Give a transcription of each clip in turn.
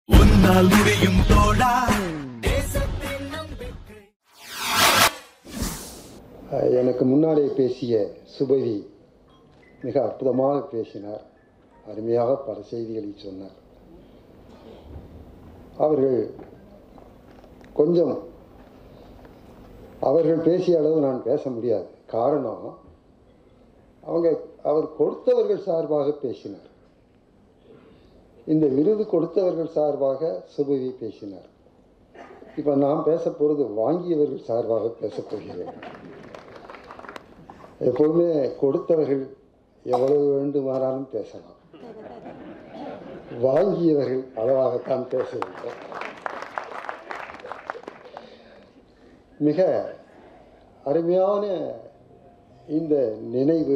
உன்னால் முடியும் தோழா அஹ் எனக்கு முன்னாலே பேசிய சுபவி மிக அற்புதமாக பேசினார் அருமையாக பல செய்திகளை சொன்னார் அவர்கள் கொஞ்சம் அவர்கள் பேசிய அளவு நான் பேச முடியாது காரணம் அவங்க அவர் கொடுத்தவர்கள் சார்பாக பேசினார் இந்த விருது கொடுத்தவர்கள் சார்பாக சுபவி பேசினார் இப்போ நான் பேச போகிறது வாங்கியவர்கள் சார்பாக பேசப் போகிறேன் எப்போதுமே கொடுத்தவர்கள் எவ்வளவு வேண்டுமானாலும் பேசலாம் வாங்கியவர்கள் அளவாகத்தான் பேச வேண்டும் மிக அருமையான இந்த நினைவு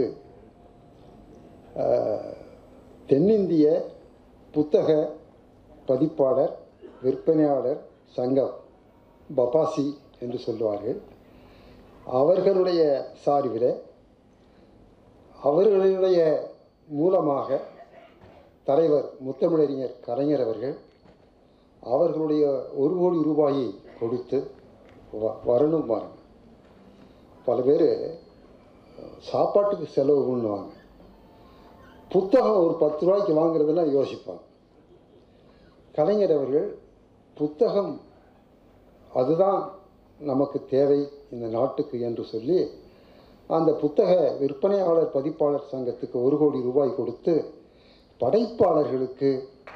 ஆஹ், தென்னிந்திய புத்தக பதிப்பாளர் விற்பனையாளர் சங்கம் பபாசி என்று சொல்லுவார்கள் அவர்களுடைய சார்பில் அவர்களுடைய மூலமாக தலைவர் முத்தமிழறிஞர் கலைஞர் அவர்கள் அவர்களுடைய ஒரு கோடி ரூபாயை கொடுத்து வ- வரணும் பாருங்க பல பேர் சாப்பாட்டுக்கு செலவு பண்ணுவாங்க புத்தகம் ஒரு பத்து ரூபாய்க்கு வாங்குறதெல்லாம் யோசிப்பாங்க கலைஞர் அவர்கள் புத்தகம் அதுதான் நமக்கு தேவை இந்த நாட்டுக்கு என்று சொல்லி அந்த புத்தக விற்பனையாளர் பதிப்பாளர் சங்கத்துக்கு ஒரு கோடி ரூபாய் கொடுத்து படைப்பாளர்களுக்கு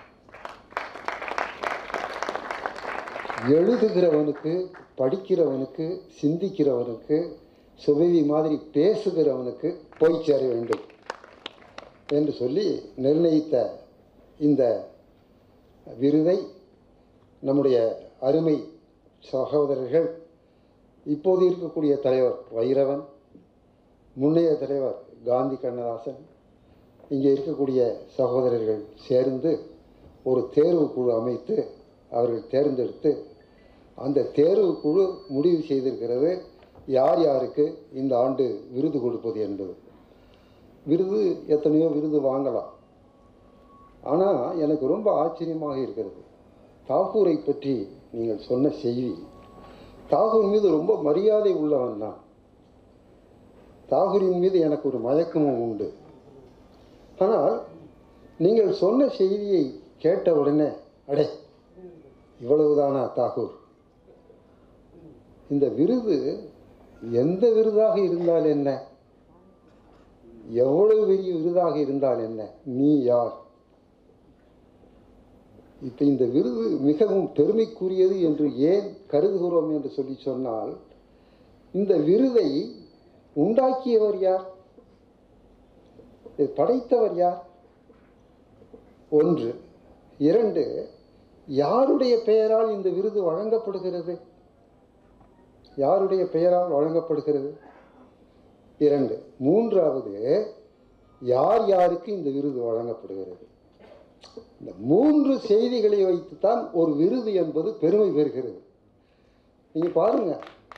எழுதுகிறவனுக்கு படிக்கிறவனுக்கு சிந்திக்கிறவனுக்கு சுபவி மாதிரி பேசுகிறவனுக்கு போய் சேர வேண்டும் என்று சொல்லி நிர்ணயித்த இந்த விருதை நம்முடைய அருமை சகோதரர்கள் இப்போது இருக்கக்கூடிய தலைவர் வைரவன் முன்னைய தலைவர் காந்தி கண்ணதாசன் இங்கே இருக்கக்கூடிய சகோதரர்கள் சேர்ந்து ஒரு தேர்வு குழு அமைத்து அவர்கள் தேர்ந்தெடுத்து அந்த தேர்வு குழு முடிவு செய்திருக்கிறது யார் யாருக்கு இந்த ஆண்டு விருது கொடுப்பது என்பது விருது எத்தனையோ விருது வாங்கலாம் ஆனால் எனக்கு ரொம்ப ஆச்சரியமாக இருக்கிறது தாகூரை பற்றி நீங்கள் சொன்ன செய்தி தாகூர் மீது ரொம்ப மரியாதை உள்ளவன் தான் தாகூரின் மீது எனக்கு ஒரு மயக்கமும் உண்டு ஆனால் நீங்கள் சொன்ன செய்தியை கேட்ட உடனே அடே இவ்வளவுதானா தாகூர் இந்த விருது எந்த விருதாக இருந்தால் என்ன எவ்வளவு பெரிய விருதாக இருந்தால் என்ன நீ யார் இப்போ இந்த விருது மிகவும் பெருமைக்குரியது என்று ஏன் கருதுகிறோம் என்று சொல்லி சொன்னால் இந்த விருதை உண்டாக்கியவர் யார் இதை படைத்தவர் யார் ஒன்று இரண்டு யாருடைய பெயரால் இந்த விருது வழங்கப்படுகிறது யாருடைய பெயரால் வழங்கப்படுகிறது இரண்டு மூன்றாவது யார் யாருக்கு இந்த விருது வழங்கப்படுகிறது இந்த மூன்று செய்திகளை வைத்துத்தான் ஒரு விருது என்பது பெருமை பெறுகிறது நீங்க பாருங்க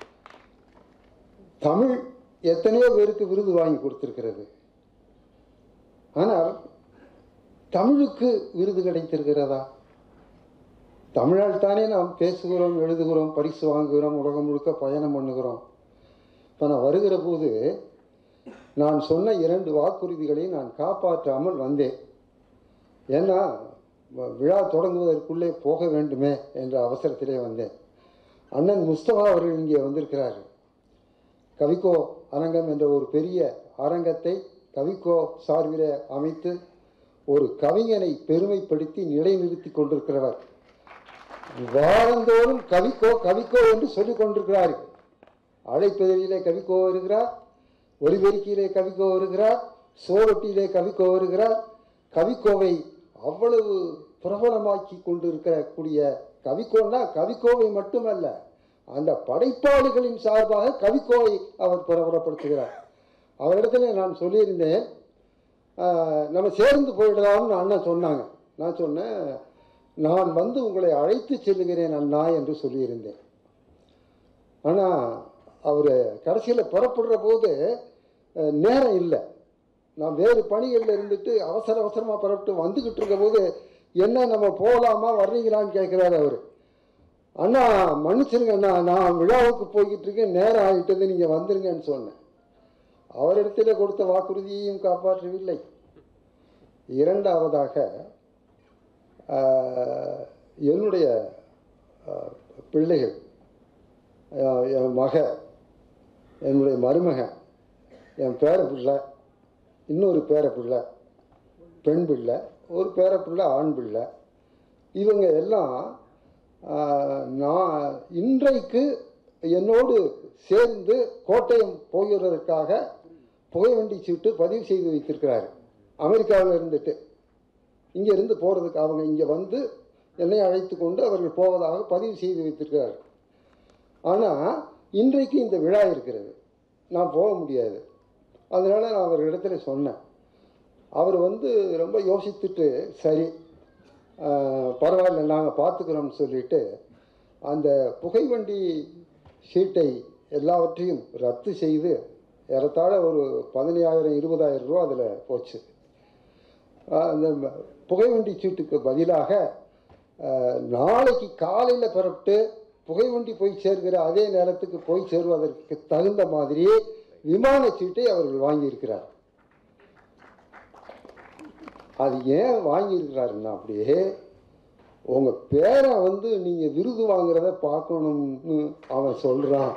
தமிழ் எத்தனையோ பேருக்கு விருது வாங்கி கொடுத்திருக்கிறது ஆனால் தமிழுக்கு விருது கிடைத்திருக்கிறதா தமிழால் தானே நாம் பேசுகிறோம் எழுதுகிறோம் பரிசு வாங்குகிறோம் உலகம் முழுக்க பயணம் பண்ணுகிறோம் இப்போ நான் வருகிற போது நான் சொன்ன இரண்டு வாக்குறுதிகளை நான் காப்பாற்றாமல் வந்தேன் ஏன்னா வ- விழா தொடங்குவதற்குள்ளே போக வேண்டுமே என்ற அவசரத்திலே வந்தேன் அண்ணன் முஸ்தபா அவர்கள் இங்கே வந்திருக்கிறார்கள் கவிக்கோ அரங்கம் என்ற ஒரு பெரிய அரங்கத்தை கவிக்கோ சார்பிலே அமைத்து ஒரு கவிஞனை பெருமைப்படுத்தி நிலைநிறுத்தி கொண்டிருக்கிறவர் வாரந்தோறும் கவிக்கோ கவிக்கோ என்று சொல்லிக் கொண்டிருக்கிறார்கள் அழைப்பதிலே கவிக்கோ வருகிறார் ஒலிபெருக்கியிலே கவிக்கோ வருகிறார் சோரொட்டியிலே கவிக்கோ வருகிறார் கவிக்கோவை அவ்வளவு பிரபலமாக்கி கொண்டிருக்கிற கூடிய கவிக்கோன்னா கவிக்கோவை மட்டுமல்ல அந்த படைப்பாளிகளின் சார்பாக கவிக்கோவை அவர் பிரபலப்படுத்துகிறார் அவரிடத்துல நான் சொல்லியிருந்தேன் ஆஹ், நம்ம சேர்ந்து போயிடலாம்னு அண்ணன் சொன்னாங்க நான் சொன்னேன் நான் வந்து உங்களை அழைத்து செல்லுகிறேன் அண்ணா என்று சொல்லியிருந்தேன் ஆனால் அவர் கடைசியில் புறப்படுற போது அஹ், நேரம் இல்லை நான் வேறு பணிகளில் இருந்துட்டு அவசர அவசரமாக புறப்பட்டு வந்துக்கிட்டு இருக்க போது என்ன நம்ம போகலாமா வர்றீங்களான்னு கேட்குறாரு அவர் அண்ணா மன்னிச்சிருங்க அண்ணா நான் விழாவுக்கு போய்கிட்டு இருக்கேன் நேரம் ஆகிட்டது நீங்கள் வந்துருங்கன்னு சொன்னேன் அவரிடத்தில் கொடுத்த வாக்குறுதியையும் காப்பாற்றவில்லை இரண்டாவதாக ஆஹ், என்னுடைய ஆஹ், பிள்ளைகள் ஆஹ், என் மக என்னுடைய மருமகன் என் பேர பிள்ளை இன்னொரு பேர பிள்ளை பெண் பிள்ளை ஒரு பேர பிள்ளை ஆண் பிள்ளை இவங்க எல்லாம் ஆஹ், நான் இன்றைக்கு என்னோடு சேர்ந்து கோட்டயம் போகிறதற்காக புகைவண்டி சீட்டு பதிவு செய்து வைத்திருக்கிறாரு அமெரிக்காவில் இருந்துட்டு இங்கே இருந்து போகிறதுக்கு அவங்க இங்கே வந்து என்னை அழைத்து கொண்டு அவர்கள் போவதாக பதிவு செய்து வைத்திருக்கிறார் ஆனால் இன்றைக்கு இந்த விழா இருக்கிறது நான் போக முடியாது அதனால் நான் அவர்களிடத்துல சொன்னேன் அவர் வந்து ரொம்ப யோசித்துட்டு சரி ஆஹ், பரவாயில்ல நாங்கள் பார்த்துக்குறோம்னு சொல்லிட்டு அந்த புகைவண்டி சீட்டை எல்லாவற்றையும் ரத்து செய்து ஏறத்தாழ ஒரு பதினையாயிரம் இருபதாயிரம் ரூபா அதில் போச்சு ஆஹ், அந்த ம- புகைவண்டி சீட்டுக்கு பதிலாக ஆஹ், நாளைக்கு காலையில் புறப்பட்டு புகைவண்டி போய் சேர்கிற அதே நேரத்துக்கு போய் சேருவதற்கு தகுந்த மாதிரியே விமான சீட்டை அவர்கள் வாங்கியிருக்கிறார் அது ஏன் வாங்கியிருக்கிறாருன்னா அப்படியே உங்கள் பேரை வந்து நீங்கள் விருது வாங்குறத பார்க்கணும்னு அவன் சொல்கிறான்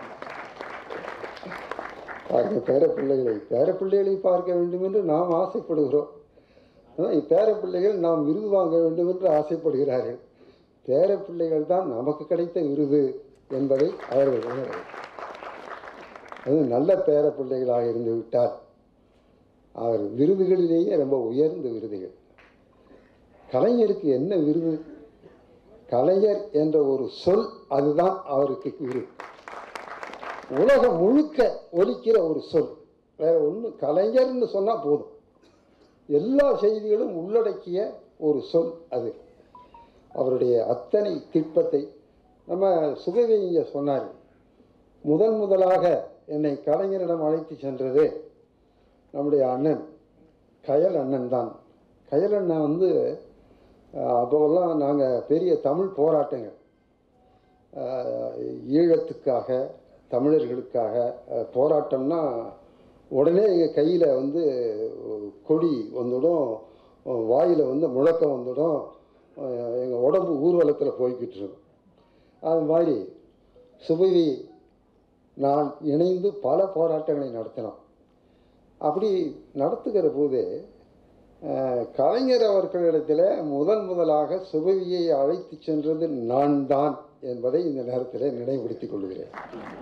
பார்க்க பேர பிள்ளைகளை பேர பிள்ளைகளை பார்க்க வேண்டும் என்று நாம் ஆசைப்படுகிறோம் ஆனால் பேர பிள்ளைகள் நாம் விருது வாங்க வேண்டும் என்று ஆசைப்படுகிறார்கள் பேர பிள்ளைகள் தான் நமக்கு கிடைத்த விருது என்பதை அவர்கள் உணர வேண்டும். அது நல்ல பேர பிள்ளைகளாக இருந்து விட்டார் அவர் விருதுகளிலேயே ரொம்ப உயர்ந்த விருதுகள் கலைஞருக்கு என்ன விருது கலைஞர் என்ற ஒரு சொல் அதுதான் அவருக்கு விருது உலகம் முழுக்க ஒலிக்கிற ஒரு சொல் வேற ஒன்று கலைஞர்னு சொன்னால் போதும் எல்லா செய்திகளும் உள்ளடக்கிய ஒரு சொல் அது அவருடைய அத்தனை திட்பத்தை நம்ம சுகவி இங்கே சொன்னார் முதன் முதலாக என்னை கலைஞரிடம் அழைத்து சென்றது நம்முடைய அண்ணன் கயல் அண்ணன் தான் கயல் அண்ணன் வந்து அஹ், அப்போவெல்லாம் நாங்கள் பெரிய தமிழ் போராட்டங்கள் அஹ், ஈழத்துக்காக தமிழர்களுக்காக அஹ், போராட்டம்னா உடனே எங்கள் கையில் வந்து கொடி வந்துடும் வாயில் வந்து முழக்கம் வந்துடும் எங்கள் உடம்பு ஊர்வலத்தில் போய்கிட்டு இருக்கும் அது மாதிரி சுபவி நான் இணைந்து பல போராட்டங்களை நடத்தினோம் அப்படி நடத்துகிற போது அஹ், கலைஞர் அவர்களிடத்தில் முதன் முதலாக சுபவியை அழைத்து சென்றது நான் தான் என்பதை இந்த நேரத்தில் நினைவுபடுத்திக் கொள்கிறேன்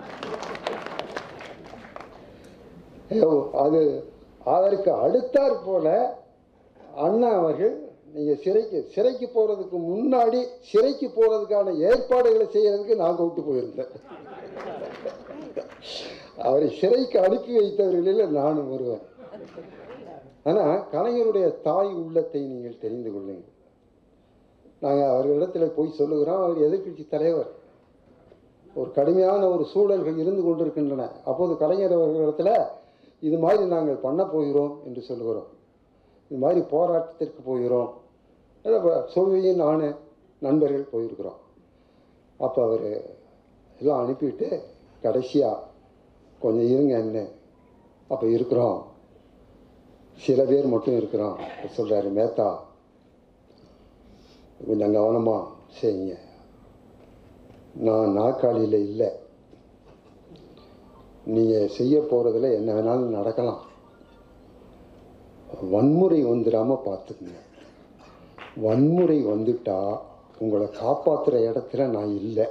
ஐயோ, அது அதற்கு அடுத்தாற் போல அண்ணா அவர்கள் நீங்கள் சிறைக்கு சிறைக்கு போகிறதுக்கு முன்னாடி சிறைக்கு போகிறதுக்கான ஏற்பாடுகளை செய்யறதுக்கு நான் கூப்பிட்டு போயிருந்தேன் அவரை சிறைக்கு அனுப்பி வைத்தவர்களில் நானும் வருவேன் ஆனால் கலைஞருடைய தாய் உள்ளத்தை நீங்கள் தெரிந்து கொள்ளுங்கள் நாங்கள் அவர்களிடத்தில் போய் சொல்லுகிறோம் அவர் எதிர்க்கட்சி தலைவர் ஒரு கடுமையான ஒரு சூழல்கள் இருந்து கொண்டிருக்கின்றன அப்போது கலைஞர் அவர்களிடத்தில் இது மாதிரி நாங்கள் பண்ண போகிறோம் என்று சொல்லுகிறோம் இது மாதிரி போராட்டத்திற்கு போகிறோம் சொல்வியும் நான் நண்பர்கள் போயிருக்கிறோம் அப்போ அவர் எல்லாம் அனுப்பிவிட்டு கடைசியாக கொஞ்சம் இருங்க என்ன அப்போ இருக்கிறோம் சில பேர் மட்டும் இருக்கிறோம் சொல்கிறாரு மேத்தா கொஞ்சம் கவனமாக செய்யுங்க நான் நாற்காலியில் இல்லை நீங்கள் செய்ய போகிறதுல என்ன வேணாலும் நடக்கலாம் வன்முறை வந்துடாமல் பார்த்துக்குங்க வன்முறை வந்துட்டா உங்களை காப்பாற்றுற இடத்துல நான் இல்லை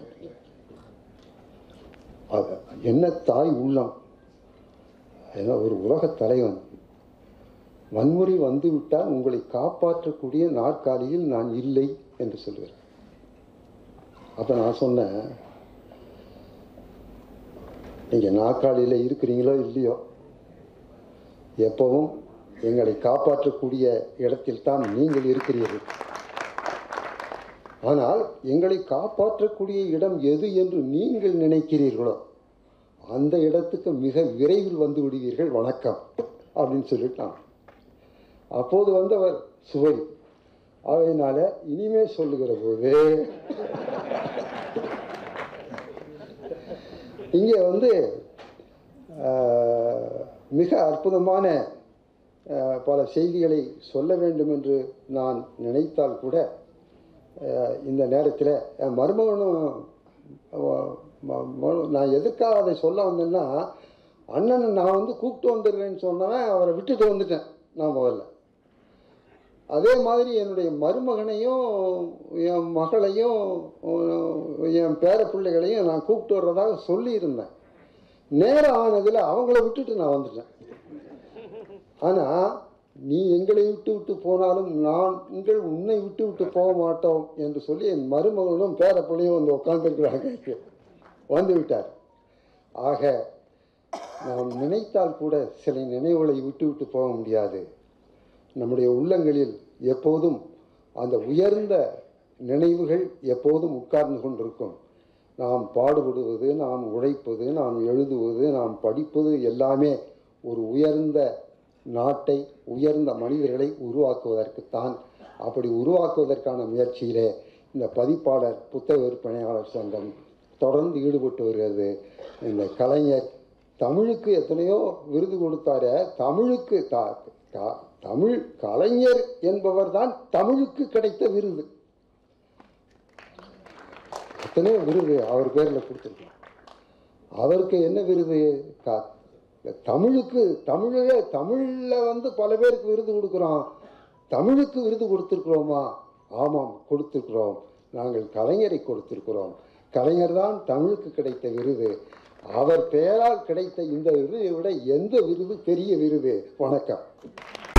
அது என்ன தாய் உள்ளம் ஏன்னா ஒரு உலகத் தலைவன் வன்முறை வந்துவிட்டால் உங்களை காப்பாற்றக்கூடிய நாற்காலியில் நான் இல்லை என்று சொல்கிறார் அப்போ நான் சொன்னேன் நீங்கள் நாற்காலியில் இருக்கிறீங்களோ இல்லையோ எப்பவும் எங்களை காப்பாற்றக்கூடிய இடத்தில் தான் நீங்கள் இருக்கிறீர்கள் ஆனால் எங்களை காப்பாற்றக்கூடிய இடம் எது என்று நீங்கள் நினைக்கிறீர்களோ அந்த இடத்துக்கு மிக விரைவில் வந்து விடுவீர்கள் வணக்கம் அப்படின்னு சொல்லிட்டான் அப்போது வந்தவர் சுவை அவையினால இனிமே சொல்லுகிற போது இங்கே வந்து ஆஹ், மிக அற்புதமான ஆஹ், பல செய்திகளை சொல்ல வேண்டும் என்று நான் நினைத்தால் கூட ஆஹ், இந்த நேரத்தில் என் மருமகனும் அவ- ம- ம- நான் எதுக்காக அதை சொல்ல வந்தேன்னா அண்ணனை நான் வந்து கூப்பிட்டு வந்துடுறேன்னு சொன்னவன் அவரை விட்டுட்டு வந்துட்டேன் நான் முதல்ல அதே மாதிரி என்னுடைய மருமகனையும் என் மகளையும் என் பேர பிள்ளைகளையும் நான் கூப்பிட்டு வர்றதாக சொல்லியிருந்தேன் நேரம் ஆனதில் அவங்கள விட்டுட்டு நான் வந்துட்டேன் ஆனால் நீ எங்களை விட்டு விட்டு போனாலும் நான் உங்கள் உன்னை விட்டு விட்டு போக மாட்டோம் என்று சொல்லி என் மருமகனும் பேர பிள்ளையும் வந்து உட்காந்துருக்குறாங்க வந்து விட்டார் ஆக நாம் நினைத்தால் கூட சில நினைவுகளை விட்டு விட்டு போக முடியாது நம்முடைய உள்ளங்களில் எப்போதும் அந்த உயர்ந்த நினைவுகள் எப்போதும் உட்கார்ந்து கொண்டிருக்கும் நாம் பாடுபடுவது நாம் உழைப்பது நாம் எழுதுவது நாம் படிப்பது எல்லாமே ஒரு உயர்ந்த நாட்டை உயர்ந்த மனிதர்களை உருவாக்குவதற்குத்தான் அப்படி உருவாக்குவதற்கான முயற்சியிலே இந்த பதிப்பாளர் புத்தக விற்பனையாளர் சங்கம் தொடர்ந்து ஈடுபட்டு வருகிறது இந்த கலைஞர் தமிழுக்கு எத்தனையோ விருது கொடுத்தார தமிழுக்கு த- த- தமிழ் கலைஞர் என்பவர் தான் தமிழுக்கு கிடைத்த விருது எத்தனையோ விருது அவர் பேரில் கொடுத்துருக்கோம் அவருக்கு என்ன விருது க- தமிழுக்கு தமிழே தமிழில் வந்து பல பேருக்கு விருது கொடுக்குறோம் தமிழுக்கு விருது கொடுத்துருக்குறோமா ஆமாம் கொடுத்துருக்குறோம் நாங்கள் கலைஞரை கொடுத்திருக்கிறோம் கலைஞர் தான் தமிழுக்கு கிடைத்த விருது அவர் பெயரால் கிடைத்த இந்த விருதை விட எந்த விருது பெரிய விருது வணக்கம்